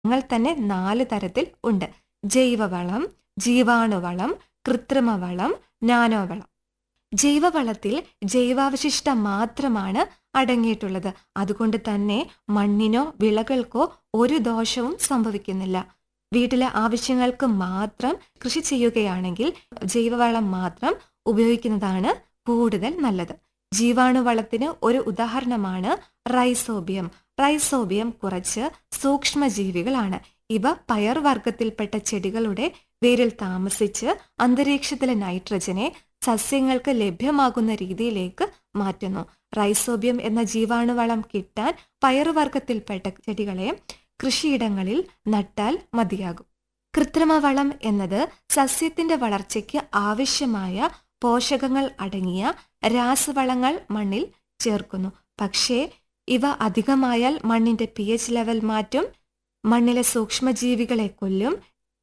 ങ്ങൾ തന്നെ നാല് തരത്തിൽ ഉണ്ട് ജൈവവളം ജീവാണുവളം കൃത്രിമവളം നാനോവളം ജൈവവളത്തിൽ ജൈവാവശിഷ്ടം മാത്രമാണ് അടങ്ങിയിട്ടുള്ളത് അതുകൊണ്ട് തന്നെ മണ്ണിനോ വിളകൾക്കോ ഒരു ദോഷവും സംഭവിക്കുന്നില്ല വീട്ടിലെ ആവശ്യങ്ങൾക്ക് മാത്രം കൃഷി ചെയ്യുകയാണെങ്കിൽ ജൈവവളം മാത്രം ഉപയോഗിക്കുന്നതാണ് കൂടുതൽ നല്ലത് ജീവാണുവളത്തിന് ഒരു ഉദാഹരണമാണ് റൈസോബിയം റൈസോബിയം കുറച്ച് സൂക്ഷ്മജീവികളാണ് ഇവ പയർവർഗത്തിൽപ്പെട്ട ചെടികളുടെ വേരിൽ താമസിച്ച് അന്തരീക്ഷത്തിലെ നൈട്രജനെ സസ്യങ്ങൾക്ക് ലഭ്യമാകുന്ന രീതിയിലേക്ക് മാറ്റുന്നു റൈസോബിയം എന്ന ജീവാണുവളം കിട്ടാൻ പയറുവർഗത്തിൽപ്പെട്ട ചെടികളെ കൃഷിയിടങ്ങളിൽ നട്ടാൽ മതിയാകും കൃത്രിമവളം എന്നത് സസ്യത്തിന്റെ വളർച്ചയ്ക്ക് ആവശ്യമായ പോഷകങ്ങൾ അടങ്ങിയ രാസവളങ്ങൾ മണ്ണിൽ ചേർക്കുന്നു പക്ഷേ ഇവ അധികമായാൽ മണ്ണിന്റെ പി എച്ച് ലെവൽ മാറ്റും മണ്ണിലെ സൂക്ഷ്മജീവികളെ കൊല്ലും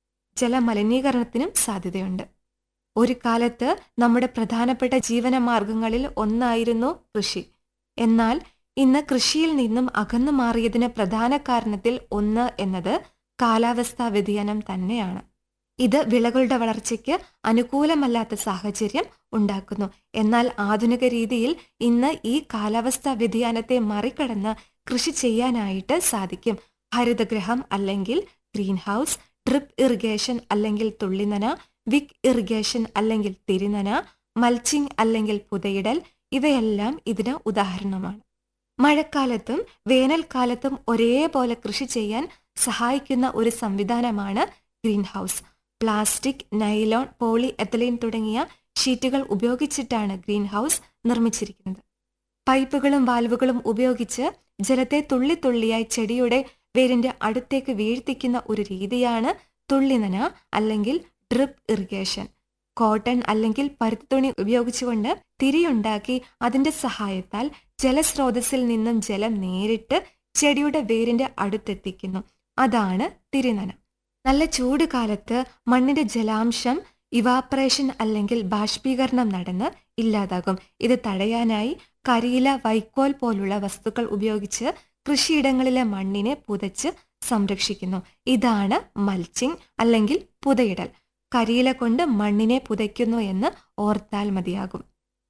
ജലമലിനീകരണത്തിനും സാധ്യതയുണ്ട് ഒരു കാലത്ത് നമ്മുടെ പ്രധാനപ്പെട്ട ജീവനമാർഗങ്ങളിൽ ഒന്നായിരുന്നു കൃഷി എന്നാൽ ഇന്ന് കൃഷിയിൽ നിന്നും അകന്നു മാറിയതിന് പ്രധാന കാരണത്തിൽ ഒന്ന് എന്നത് കാലാവസ്ഥാ വ്യതിയാനം തന്നെയാണ് ഇത് വിളകളുടെ വളർച്ചയ്ക്ക് അനുകൂലമല്ലാത്ത സാഹചര്യം ഉണ്ടാക്കുന്നു എന്നാൽ ആധുനിക രീതിയിൽ ഇന്ന് ഈ കാലാവസ്ഥാ വ്യതിയാനത്തെ മറികടന്ന് കൃഷി ചെയ്യാനായിട്ട് സാധിക്കും ഹരിതഗ്രഹം അല്ലെങ്കിൽ ഗ്രീൻ ഹൗസ് ഡ്രിപ്പ് ഇറിഗേഷൻ അല്ലെങ്കിൽ തുള്ളിനന വിക് ഇറിഗേഷൻ അല്ലെങ്കിൽ തിരിനന മൽച്ചിങ് അല്ലെങ്കിൽ പുതയിടൽ ഇവയെല്ലാം ഇതിന് ഉദാഹരണമാണ് മഴക്കാലത്തും വേനൽക്കാലത്തും ഒരേപോലെ കൃഷി ചെയ്യാൻ സഹായിക്കുന്ന ഒരു സംവിധാനമാണ് green house plastic nylon polyethylene തുടങ്ങിയ ഷീറ്റുകൾ ഉപയോഗിച്ചിട്ടാണ് ഗ്രീൻ ഹൗസ് നിർമ്മിച്ചിരിക്കുന്നത് പൈപ്പുകളും വാൽവുകളും ഉപയോഗിച്ച് ജലത്തെ തുള്ളി തുള്ളിയായി ചെടിയുടെ വേരിന്റെ അടുത്തേക്ക് വീഴ്ത്തിക്കുന്ന ഒരു രീതിയാണ് തുള്ളിനന അല്ലെങ്കിൽ ഡ്രിപ്പ് ഇറിഗേഷൻ കോട്ടൺ അല്ലെങ്കിൽ പരുത്തുതുണി ഉപയോഗിച്ചുകൊണ്ട് തിരിയുണ്ടാക്കി അതിന്റെ സഹായത്താൽ ജലസ്രോതസ്സിൽ നിന്നും ജലം നേരിട്ട് ചെടിയുടെ വേരിന്റെ അടുത്തെത്തിക്കുന്നു അതാണ് തിരിനന നല്ല ചൂട് കാലത്ത് മണ്ണിന്റെ ജലാംശം ഇവാപ്പറേഷൻ അല്ലെങ്കിൽ ബാഷ്പീകരണം നടന്ന് ഇല്ലാതാകും ഇത് തടയാനായി കരിയില വൈക്കോൽ പോലുള്ള വസ്തുക്കൾ ഉപയോഗിച്ച് കൃഷിയിടങ്ങളിലെ മണ്ണിനെ പുതച്ച് സംരക്ഷിക്കുന്നു ഇതാണ് മൽച്ചിങ് അല്ലെങ്കിൽ പുതയിടൽ കരിയില കൊണ്ട് മണ്ണിനെ പുതയ്ക്കുന്നു എന്ന് ഓർത്താൽ മതിയാകും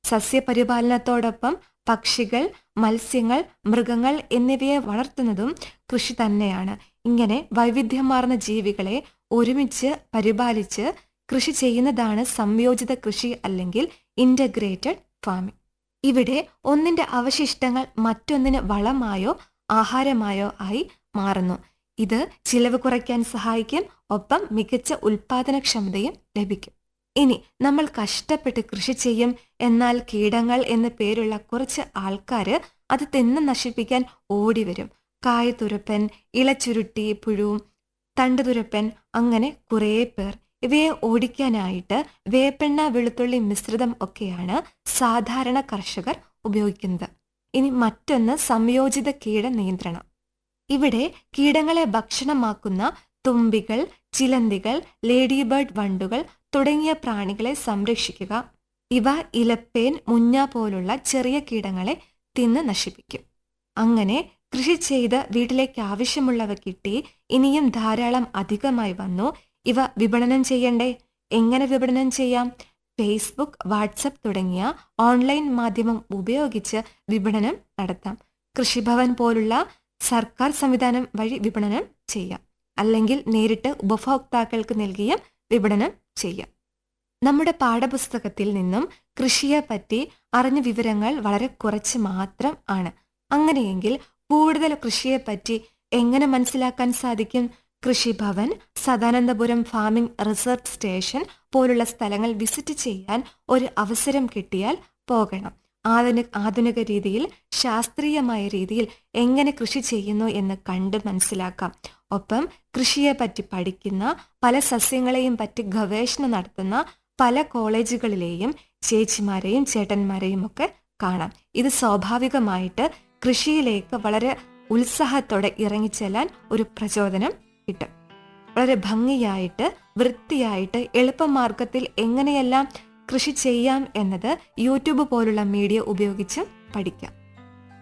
സസ്യപരിപാലനത്തോടൊപ്പം പക്ഷികൾ മത്സ്യങ്ങൾ മൃഗങ്ങൾ എന്നിവയെ വളർത്തുന്നതും കൃഷി തന്നെയാണ് ഇങ്ങനെ വൈവിധ്യമാർന്ന ജീവികളെ ഒരുമിച്ച് പരിപാലിച്ച് കൃഷി ചെയ്യുന്നതാണ് സംയോജിത കൃഷി അല്ലെങ്കിൽ ഇന്റഗ്രേറ്റഡ് ഫാമിംഗ് ഇവിടെ ഒന്നിന്റെ അവശിഷ്ടങ്ങൾ മറ്റൊന്നിന് വളമായോ ആഹാരമായോ ആയി മാറുന്നു ഇത് ചിലവ് കുറയ്ക്കാൻ സഹായിക്കും ഒപ്പം മികച്ച ഉൽപാദനക്ഷമതയും ലഭിക്കും ഇനി നമ്മൾ കഷ്ടപ്പെട്ട് കൃഷി ചെയ്യും എന്നാൽ കീടങ്ങൾ എന്ന് പേരുള്ള കുറച്ച് ആൾക്കാര് അത് തിന്ന് നശിപ്പിക്കാൻ ഓടിവരും കായതുരപ്പൻ ഇളച്ചുരുട്ടി പുഴു തണ്ടുതുരപ്പൻ അങ്ങനെ കുറേ പേർ ഇവയെ ഓടിക്കാനായിട്ട് വേപ്പെണ്ണ വെളുത്തുള്ളി മിശ്രിതം ഒക്കെയാണ് സാധാരണ കർഷകർ ഉപയോഗിക്കുന്നത് ഇനി മറ്റൊന്ന് സംയോജിത കീട നിയന്ത്രണം ഇവിടെ കീടങ്ങളെ ഭക്ഷണമാക്കുന്ന തുമ്പികൾ ചിലന്തികൾ ലേഡി ബേർഡ് വണ്ടുകൾ തുടങ്ങിയ പ്രാണികളെ സംരക്ഷിക്കുക ഇവ ഇലപ്പേൻ മുഞ്ഞ പോലുള്ള ചെറിയ കീടങ്ങളെ തിന്ന് നശിപ്പിക്കും അങ്ങനെ കൃഷി ചെയ്ത് വീട്ടിലേക്ക് ആവശ്യമുള്ളവ കിട്ടി ഇനിയും ധാരാളം അധികമായി വന്നു ഇവ വിപണനം ചെയ്യണ്ടേ എങ്ങനെ വിപണനം ചെയ്യാം ഫേസ്ബുക്ക് വാട്സപ്പ് തുടങ്ങിയ ഓൺലൈൻ മാധ്യമം ഉപയോഗിച്ച് വിപണനം നടത്താം കൃഷിഭവൻ പോലുള്ള സർക്കാർ സംവിധാനം വഴി വിപണനം ചെയ്യാം അല്ലെങ്കിൽ നേരിട്ട് ഉപഭോക്താക്കൾക്ക് നൽകിയും വിപണനം ചെയ്യാം നമ്മുടെ പാഠപുസ്തകത്തിൽ നിന്നും കൃഷിയെ പറ്റി അറിഞ്ഞ വിവരങ്ങൾ വളരെ കുറച്ച് മാത്രം ആണ് അങ്ങനെയെങ്കിൽ കൂടുതൽ കൃഷിയെപ്പറ്റി എങ്ങനെ മനസ്സിലാക്കാൻ സാധിക്കും Krishibhavan Sadanandapuram farming research station പോലുള്ള സ്ഥലങ്ങൾ വിസിറ്റ് ചെയ്യാൻ ഒരു അവസരം കിട്ടിയാൽ പോകണം ആധുനിക ആധുനിക രീതിയിൽ ശാസ്ത്രീയമായ രീതിയിൽ എങ്ങനെ കൃഷി ചെയ്യുന്നു എന്ന് കണ്ട് മനസ്സിലാക്കാം ഒപ്പം കൃഷിയെ പറ്റി പഠിക്കുന്ന പല സസ്യങ്ങളെയും പറ്റി ഗവേഷണം നടത്തുന്ന പല കോളേജുകളിലെയും ചേച്ചിമാരെയും ചേട്ടന്മാരെയും ഒക്കെ കാണാം ഇത് സ്വാഭാവികമായിട്ട് കൃഷിയിലേക്ക് വളരെ ഉത്സാഹത്തോടെ ഇറങ്ങിച്ചെല്ലാൻ ഒരു പ്രചോദനം കിട്ടും വളരെ ഭംഗിയായിട്ട് വൃത്തിയായിട്ട് എളുപ്പമാർഗത്തിൽ എങ്ങനെയെല്ലാം കൃഷി ചെയ്യാം എന്നത് യൂട്യൂബ് പോലുള്ള മീഡിയ ഉപയോഗിച്ച് പഠിക്കാം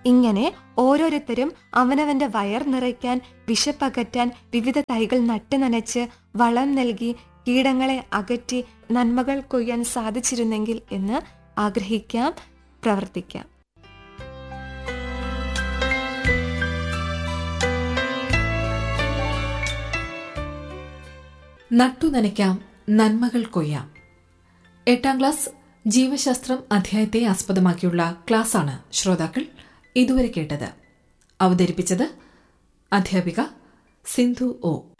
ഇങ്ങനെ ഓരോരുത്തരും അവനവന്റെ വയർ നിറയ്ക്കാൻ വിശപ്പകറ്റാൻ വിവിധ തൈകൾ നട്ട് നനച്ച് വളം നൽകി കീടങ്ങളെ അകറ്റി നന്മകൾ കൊയ്യാൻ സാധിച്ചിരുന്നെങ്കിൽ എന്ന് ആഗ്രഹിക്കാം പ്രവർത്തിക്കാം നട്ടു നനയ്ക്കാം നന്മകൾ കൊയ്യാം എട്ടാം ക്ലാസ് ജീവശാസ്ത്രം അധ്യായത്തെ ആസ്പദമാക്കിയുള്ള ക്ലാസ്സാണ് ശ്രോതാക്കൾ ഇതുവരെ കേട്ടത് അവതരിപ്പിച്ചത് അധ്യാപിക സിന്ധു ഒ